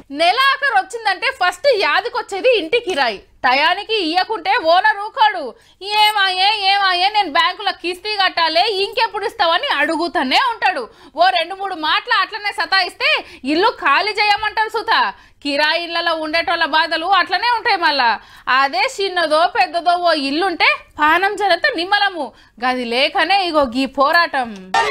నెలాఖరు వచ్చిందంటే ఫస్ట్ యాదికొచ్చేది ఇంటి కిరాయి టయానికి ఇయ్యకుంటే ఓనర్ ఊకాడు ఏమాయే ఏమాయే నేను బ్యాంకులో కిస్తీ కట్టాలి ఇంకెప్పుడు ఇస్తావని అడుగుతూనే ఉంటాడు ఓ రెండు మూడు మాటలు అట్లనే సతాయిస్తే ఇల్లు ఖాళీ చేయమంటారు సుత కిరాయి ఇళ్లలో ఉండేటోళ్ళ బాధలు అట్లనే ఉంటాయి మళ్ళా అదే చిన్నదో పెద్దదో ఓ ఇల్లుంటే పానం జరంత నిమ్మలము గది లేకనే ఇగో గీ పోరాటం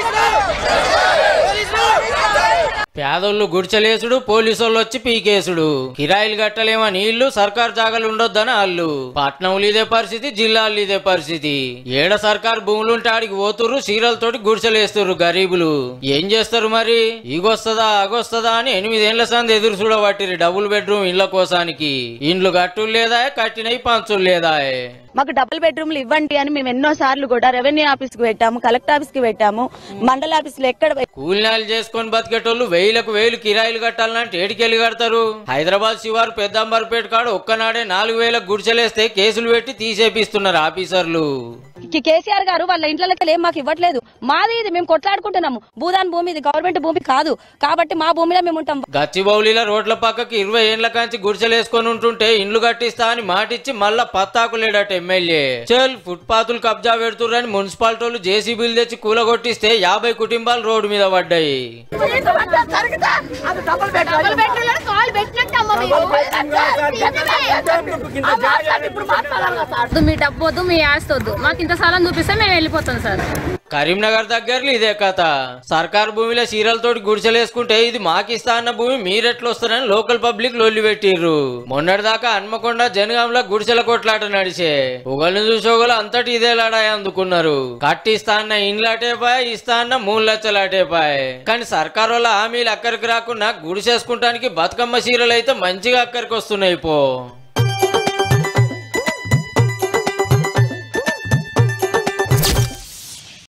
పేదోళ్ళు గుడిచలేసుడు పోలీసోళ్ళు వచ్చి పీకేసుడు కిరాయిలు కట్టలేమని ఇల్లు సర్కార్ జాగాలు ఉండొద్దని అల్లు పట్నంలో ఇదే పరిస్థితి జిల్లాల్లో ఇదే పరిస్థితి ఏడ సర్కార్ భూములుంటే ఆడికి పోతుర్రు చీరలతోటి గుడిసెలేస్తుర్రు గరీబులు ఏం చేస్తారు మరి ఈగొస్తదా అగొస్తదా అని ఎనిమిదేళ్ల సంది ఎదురు చూడబట్టిరి డబుల్ బెడ్రూమ్ ఇళ్ల కోసానికి ఇండ్లు కట్టులు లేదా కట్టినవి పంచులు లేదా మాకు డబుల్ బెడ్రూమ్లు ఇవ్వండి అని మేము ఎన్నో సార్లు కూడా రెవెన్యూ ఆఫీస్ కి పెట్టాము కలెక్టర్ ఆఫీస్ కి పెట్టాము మండల ఆఫీస్ లో ఎక్కడ కూలినాలు చేసుకొని బతికేటోళ్ళు వేలకు వేలు కిరాయిలు కట్టాలంటే ఏడికెళ్ళి కడతారు హైదరాబాద్ శివారు పెద్దంబర్పేట కాడ ఒక్కనాడే నాలుగు వేలకు గుడిసెలేస్తే కేసులు పెట్టి తీసేపిస్తున్నారు ఆఫీసర్లు కి- కేసీఆర్ గారు వాళ్ళ ఇంట్లోకి ఏం మాకు ఇవ్వట్లేదు మాది ఇది మేము కొట్లాడుకుంటున్నాము భూదాన్ భూమి ఇది గవర్నమెంట్ భూమి కాదు కాబట్టి మా భూమిలో మేము ఉంటాం గచ్చిబౌలిల రోడ్ల పక్కకి ఇరవై ఏండ్ల కాంచి గుడిసెలేసుకొని ఉంటుంటే ఇండ్లు కట్టిస్తా అని మాటిచ్చి మళ్ళా పత్తాకులేడట ఎమ్మెల్యే చల్ ఫుట్పాతులు కబ్జా పెడుతుర్రని మున్సిపాలిటీ వాళ్ళు జేసీబీలు తెచ్చి కూలగొట్టిస్తే యాభై కుటుంబాలు రోడ్డు మీద పడ్డాయి వద్దు మీ డబ్బు వద్దు మీ ఆస్తి వద్దు మాకు ఇంత స్థలం చూపిస్తే మేము వెళ్ళిపోతాం సార్ కరీంనగర్ దగ్గరలో ఇదే కథ సర్కార్ భూమిలో చీరలతోటి గుడిసెలేసుకుంటే ఇది మాకిస్తా అన్న భూమి మీరెట్లు వస్తారని లోకల్ పబ్లిక్ లొల్లి పెట్టిర్రు మొన్నటిదాకా హన్మకొండ జనగాంలో గుడిసెల కొట్లాట నడిచే ఒకళ్ళని చూసి ఒకళ్ళు అంతటి ఇదే లాడాయి అందుకున్నారు కట్టిస్తా అన్న ఇండ్లాటేపాయ్ ఇస్తా అన్న మూడు లక్షలాటేపాయ్ కానీ సర్కార్ వాళ్ళ హామీలు అక్కడికి రాకుండా గుడిసేసుకుంటానికి బతుకమ్మ చీరలు అయితే మంచిగా అక్కడికి వస్తున్నాయి పో